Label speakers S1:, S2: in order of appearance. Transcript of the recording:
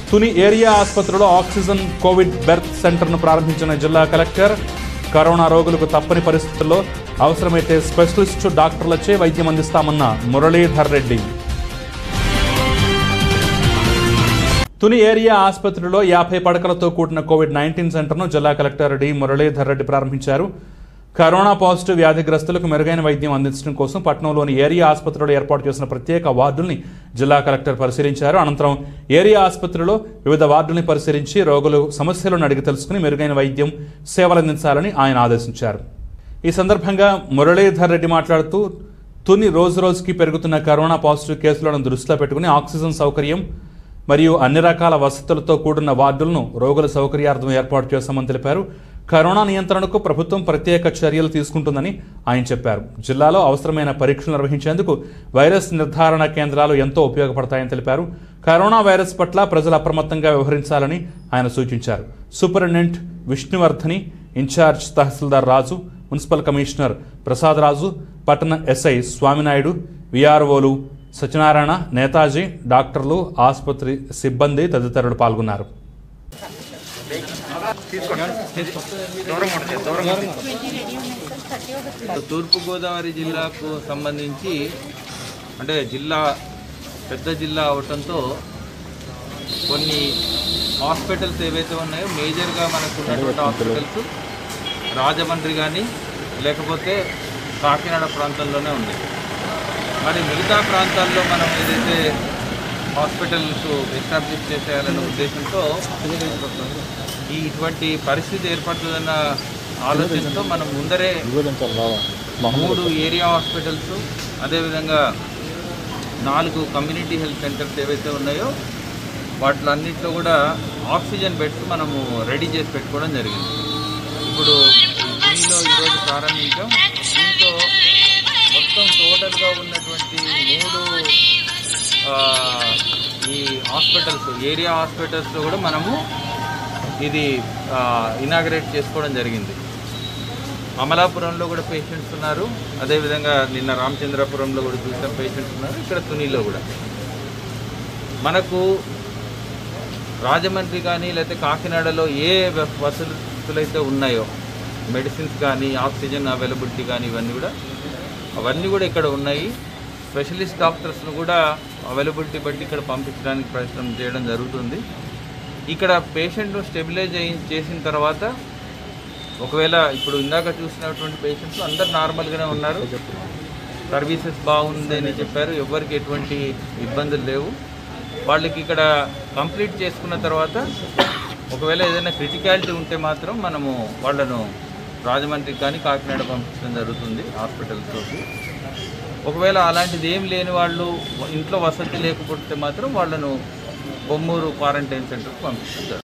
S1: Tuni area ఆసుపత్రిలో oxygen covid berth సెంటర్ను ప్రారంభించిన జిల్లా కలెక్టర్ కరోనా రోగులకు తప్పని పరిస్థితుల్లో అవసరమైతే స్పెషలిస్టు డాక్టర్లచే వైద్యం అందిస్తామన్న మురళీధర్ రెడ్డి తుని ఏరియా ఆసుపత్రిలో యాభై పడకలతో కూడిన కోవిడ్ నైన్టీన్ సెంటర్ను జిల్లా కలెక్టర్ డి మురళీధర్ రెడ్డి ప్రారంభించారు కరోనా పాజిటివ్ వ్యాధిగ్రస్తులకు మెరుగైన వైద్యం అందించడం కోసం పట్టణంలోని ఏరియా ఆసుపత్రిలో ఏర్పాటు చేసిన ప్రత్యేక వార్డుల్ని జిల్లా కలెక్టర్ పరిశీలించారు అనంతరం ఏరియా ఆసుపత్రిలో వివిధ వార్డుల్ని పరిశీలించి రోగులు సమస్యలను అడిగి తెలుసుకుని మెరుగైన వైద్యం సేవలందించాలని ఆయన ఆదేశించారు ఈ సందర్భంగా మురళీధర్ రెడ్డి మాట్లాడుతూ తుని రోజు రోజుకి పెరుగుతున్న కరోనా పాజిటివ్ కేసులను దృష్టిలో పెట్టుకుని ఆక్సిజన్ సౌకర్యం మరియు అన్ని రకాల వసతులతో కూడిన వార్డులను రోగుల సౌకర్యార్థం ఏర్పాటు చేశామని తెలిపారు కరోనా నియంత్రణకు ప్రభుత్వం ప్రత్యేక చర్యలు తీసుకుంటుందని ఆయన చెప్పారు జిల్లాలో అవసరమైన పరీక్షలు నిర్వహించేందుకు వైరస్ నిర్ధారణ కేంద్రాలు ఎంతో ఉపయోగపడతాయని తెలిపారు కరోనా వైరస్ పట్ల ప్రజలు అప్రమత్తంగా వ్యవహరించాలని ఆయన సూచించారు superintendent Vishnuvardhani in charge tahsildar Raju municipal commissioner Prasad Raju పట్టణ ఎస్ఐ స్వామినాయుడు విఆర్ఓలు సత్యనారాయణ నేతాజీ డాక్టర్లు ఆసుపత్రి సిబ్బంది తదితరులు పాల్గొన్నారు
S2: తూర్పుగోదావరి జిల్లాకు సంబంధించి అంటే జిల్లా పెద్ద జిల్లా అవటంతో కొన్ని హాస్పిటల్స్ ఏవైతే ఉన్నాయో మేజర్గా మనకు ఉన్నటువంటి హాస్పిటల్స్ రాజమండ్రి కానీ లేకపోతే కాకినాడ ప్రాంతంలోనే ఉన్నాయి మరి మిగతా ప్రాంతాల్లో మనం ఏదైతే హాస్పిటల్స్ ఎస్టాబ్లిష్ చేసేయాలనే ఉద్దేశంతో ఈ ఇటువంటి పరిస్థితి ఏర్పడుతుందన్న ఆలోచనతో మనం ముందరే మూడు ఏరియా హాస్పిటల్స్ అదేవిధంగా నాలుగు కమ్యూనిటీ హెల్త్ సెంటర్స్ ఏవైతే ఉన్నాయో వాటిలన్నింటిలో కూడా ఆక్సిజన్ బెడ్స్ మనము రెడీ చేసి పెట్టుకోవడం జరిగింది ఇప్పుడు దీనిలో ఈరోజు ప్రారంభించాం దీంతో మొత్తం టోటల్గా ఉన్నటువంటి మూడు ఆ, ఈ హాస్పిటల్స్ ఏరియా హాస్పిటల్స్లో కూడా మనము ఇది ఇనాగరేట్ చేసుకోవడం జరిగింది అమలాపురంలో కూడా పేషెంట్స్ ఉన్నారు అదేవిధంగా నిన్న రామచంద్రపురంలో కూడా చూసాం పేషెంట్స్ ఉన్నారు ఇక్కడ తునిలో కూడా మనకు రాజమండ్రి కానీ లేకపోతే కాకినాడలో ఏ వ- వసతులు అయితే ఉన్నాయో మెడిసిన్స్ కానీ ఆక్సిజన్ అవైలబిలిటీ కానీ ఇవన్నీ కూడా అవన్నీ కూడా ఇక్కడ ఉన్నాయి స్పెషలిస్ట్ డాక్టర్స్ను కూడా అవైలబిలిటీ బట్టి ఇక్కడ పంపించడానికి ప్రయత్నం చేయడం జరుగుతుంది ఇక్కడ పేషెంట్ను స్టెబిలైజ్ అయి చేసిన తర్వాత ఒకవేళ ఇప్పుడు ఇందాక చూసినటువంటి పేషెంట్స్ అందరు నార్మల్గానే ఉన్నారు సర్వీసెస్ బాగుంది అని చెప్పారు ఎవరికి ఎటువంటి ఇబ్బందులు లేవు వాళ్ళకి ఇక్కడ కంప్లీట్ చేసుకున్న తర్వాత ఒకవేళ ఏదైనా క్రిటికాలిటీ ఉంటే మాత్రం మనము వాళ్ళను రాజమండ్రికి కానీ కాకినాడ పంపించడం జరుగుతుంది హాస్పిటల్స్లోకి ఒకవేళ అలాంటిది ఏం లేని వాళ్ళు ఇంట్లో వసతి లేకపోతే మాత్రం వాళ్ళను బొమ్మూరు క్వారంటైన్ సెంటర్కి పంపిస్తారు